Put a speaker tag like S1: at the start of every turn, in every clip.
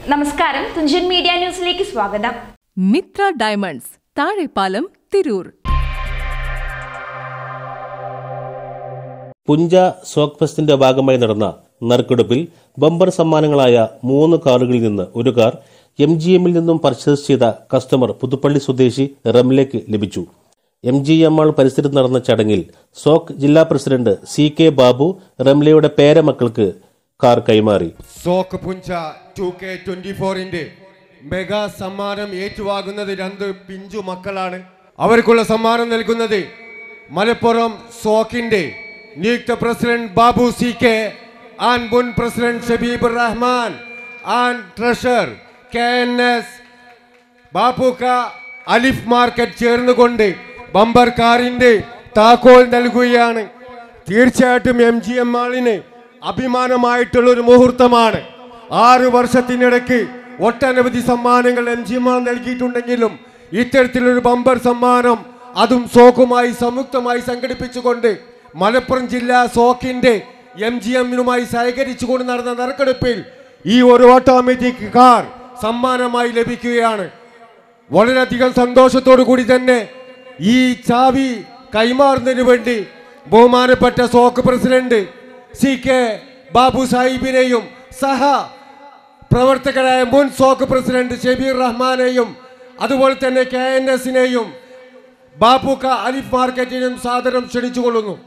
S1: നമസ്കാരം തുഞ്ചൻ മീഡിയ ന്യൂസിലേക്ക് സ്വാഗതം
S2: മിത്ര ഡയമണ്ട്സ് താഴെപ്പാലം തിരൂർ
S3: പുഞ്ച സോക്ക് ഫെസ്റ്റിന്റെ ഭാഗമായി നടന്ന നറുക്കെടുപ്പിൽ ബമ്പർ സമ്മാനങ്ങളായ മൂന്ന് കാറുകളിൽ നിന്ന് ഒരു കാർ എം ജി എമ്മിൽ നിന്നും പർച്ചേസ് ചെയ്ത കസ്റ്റമർ പുതുപ്പള്ളി സ്വദേശി റംലയ്ക്ക് ലഭിച്ചു എം ജി എം ആൾ പരിസരത്ത് നടന്ന ചടങ്ങിൽ സോക്ക് ജില്ലാ പ്രസിഡന്റ് സി കെ ബാബു റംലയുടെ പേരമക്കൾക്ക് കാർ കൈമാറി
S4: സോക്ക് പുഞ്ച ടു കെ ട്വന്റി ഫോറിന്റെ മെഗാ സമ്മാനം ഏറ്റുവാങ്ങുന്നത് രണ്ട് പിഞ്ചു മക്കളാണ് അവർക്കുള്ള സമ്മാനം നൽകുന്നത് മലപ്പുറം സോക്കിന്റെ നിയുക്ത പ്രസിഡന്റ് ബാബു സി കെ ആൻ മുൻ പ്രസിഡന്റ് ഷബീബ് റഹ്മാൻ ആൻ ട്രഷർ കെ എൻ എസ് ബാപ്പുക്ക അലിഫ് മാർക്കറ്റ് ചേർന്നുകൊണ്ട് ബമ്പർ കാറിന്റെ താക്കോൽ നൽകുകയാണ് തീർച്ചയായിട്ടും എം ജി എം ആളിന് അഭിമാനമായിട്ടുള്ള ഒരു മുഹൂർത്തമാണ് ആറ് വർഷത്തിനിടയ്ക്ക് ഒട്ടനവധി സമ്മാനങ്ങൾ എം ജി എം ആൾ നൽകിയിട്ടുണ്ടെങ്കിലും ഇത്തരത്തിലൊരു ബമ്പർ സമ്മാനം അതും സോക്കുമായി സംയുക്തമായി സംഘടിപ്പിച്ചുകൊണ്ട് മലപ്പുറം ജില്ലാ സോക്കിന്റെ എം ജി എമ്മിനുമായി സഹകരിച്ചുകൊണ്ട് നടന്ന നറുക്കെടുപ്പിൽ ഈ ഒരു ഓട്ടോമാറ്റിക് കാർ സമ്മാനമായി ലഭിക്കുകയാണ് വളരെയധികം സന്തോഷത്തോടു കൂടി തന്നെ ഈ ചാവി കൈമാറുന്നതിന് വേണ്ടി ബഹുമാനപ്പെട്ട സോക്ക് പ്രസിഡന്റ് സി കെ ബാബു സാഹിബിനെയും സഹ പ്രവർത്തകരായ മുൻ സോക്ക് പ്രസിഡന്റ് ഷബീർ റഹ്മാനെയും അതുപോലെ തന്നെ കെ എൻ എസിനെയും ബാപ്പുക്ക അലിഫ് മാർക്കറ്റിനും സാദരം ക്ഷണിച്ചുകൊള്ളുന്നു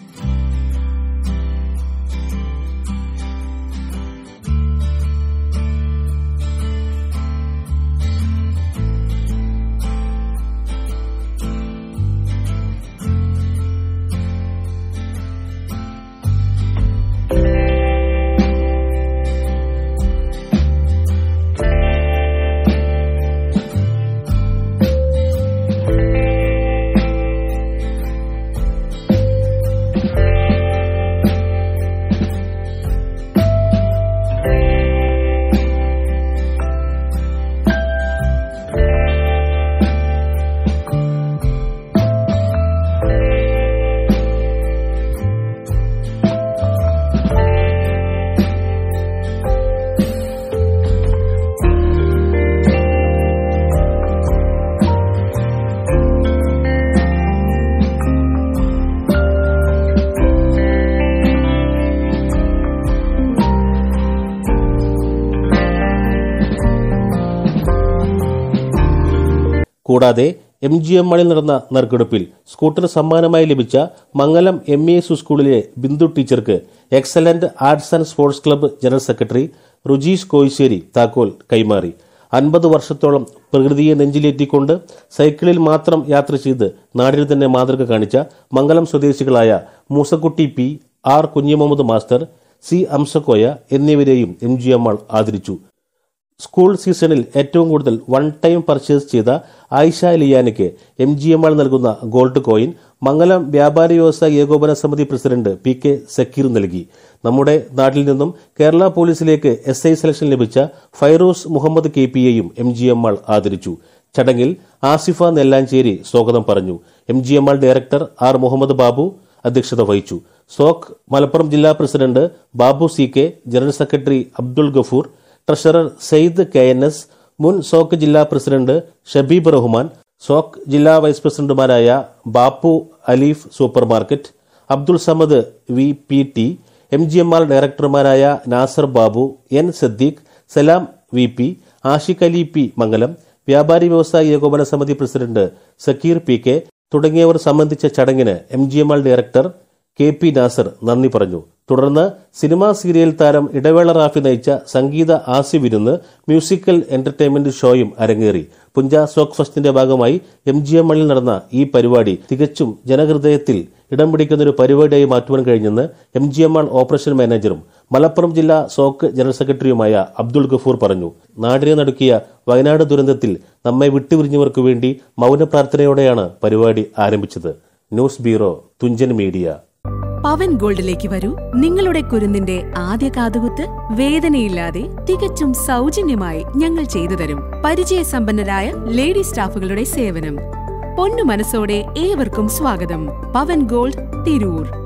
S3: കൂടാതെ എം ജി എം മാളിൽ നടന്ന നറുക്കെടുപ്പിൽ സ്കൂട്ടർ സമ്മാനമായി ലഭിച്ച മംഗലം എം ഇ എസ് സ്കൂളിലെ ബിന്ദു ടീച്ചർക്ക് excellent arts and sports club general secretary Rujeesh Koyissery താക്കോൽ കൈമാറി അൻപത് വർഷത്തോളം പ്രകൃതിയെ നെഞ്ചിലേറ്റിക്കൊണ്ട് സൈക്കിളിൽ മാത്രം യാത്ര ചെയ്ത് നാടിന് തന്നെ മാതൃക കാണിച്ച മംഗലം സ്വദേശികളായ Moosakutty P R Kunjimuhammad master C Amsakoya എന്നിവരെയും എം ജി എം ആൾ ആദരിച്ചു സ്കൂൾ സീസണിൽ ഏറ്റവും കൂടുതൽ വൺ ടൈം പർച്ചേസ് ചെയ്ത ആയിഷ ലിയാനയ്ക്ക് എം ജി എം ആൾ നൽകുന്ന ഗോൾഡ് കോയിൻ മംഗലം വ്യാപാരി വ്യവസായ ഏകോപന സമിതി പ്രസിഡന്റ് പി കെ സക്കീർ നൽകി നമ്മുടെ നാട്ടിൽ നിന്നും കേരള പോലീസിലേക്ക് എസ് ഐ സെലക്ഷൻ ലഭിച്ച ഫൈറൂസ് മുഹമ്മദ് കെ പിയെയും എം ജി എം ആൾ ആദരിച്ചു ചടങ്ങിൽ ആസിഫ നെല്ലാഞ്ചേരി സ്വാഗതം പറഞ്ഞു M G M R director R Muhammad Babu അധ്യക്ഷത വഹിച്ചു സോക്ക് മലപ്പുറം ജില്ലാ president Babu C K general secretary Abdul Gafoor treasurer Sayed K N S മുൻ സോക്ക് ജില്ലാ പ്രസിഡന്റ് ഷബീബ് റഹ്മാൻ സോക്ക് ജില്ലാ വൈസ് പ്രസിഡന്റുമാരായ Bappu Aleef super market Abdul Samad V P T M G M R ഡയറക്ടർമാരായ Nasar Babu N Siddique Salam V P Ashiq Ali P Mangalam വ്യാപാരി വ്യവസായ ഏകോപന സമിതി പ്രസിഡന്റ് സക്കീർ പി കെ തുടങ്ങിയവർ സംബന്ധിച്ച ചടങ്ങിന് M G M R director K P Nasar നന്ദി പറഞ്ഞു തുടർന്ന് സിനിമാ സീരിയൽ താരം ഇടവേള റാഫി നയിച്ച സംഗീത ആസി വിരുന്ന് മ്യൂസിക്കൽ എന്റർടൈൻമെന്റ് ഷോയും അരങ്ങേറി പുഞ്ച സോക്ക് ഫെസ്റ്റിന്റെ ഭാഗമായി എം ജി എം മണ്ണിൽ നടന്ന ഈ പരിപാടി തികച്ചും ജനഹൃദയത്തിൽ ഇടം പിടിക്കുന്ന ഒരു പരിപാടിയായി മാറ്റുവാൻ കഴിഞ്ഞെന്ന് M G M R operation മാനേജറും മലപ്പുറം ജില്ലാ സോക്ക് ജനറൽ സെക്രട്ടറിയുമായ അബ്ദുൾ ഗഫൂർ പറഞ്ഞു നാടിനെ നടുക്കിയ വയനാട് ദുരന്തത്തിൽ നമ്മെ വിട്ടുപിരിഞ്ഞവർക്ക് വേണ്ടി മൗനപ്രാർത്ഥനയോടെയാണ് പരിപാടി ആരംഭിച്ചത് news bureau Thunchan media
S2: Pavan ഗോൾഡിലേക്ക് വരൂ നിങ്ങളുടെ കുരുന്നിന്റെ ആദ്യ കാതുകുത്ത് വേദനയില്ലാതെ തികച്ചും സൗജന്യമായി ഞങ്ങൾ ചെയ്തു തരും പരിചയസമ്പന്നരായ ലേഡി സ്റ്റാഫുകളുടെ സേവനം പൊന്നു മനസ്സോടെ ഏവർക്കും സ്വാഗതം പവൻ ഗോൾഡ് തിരൂർ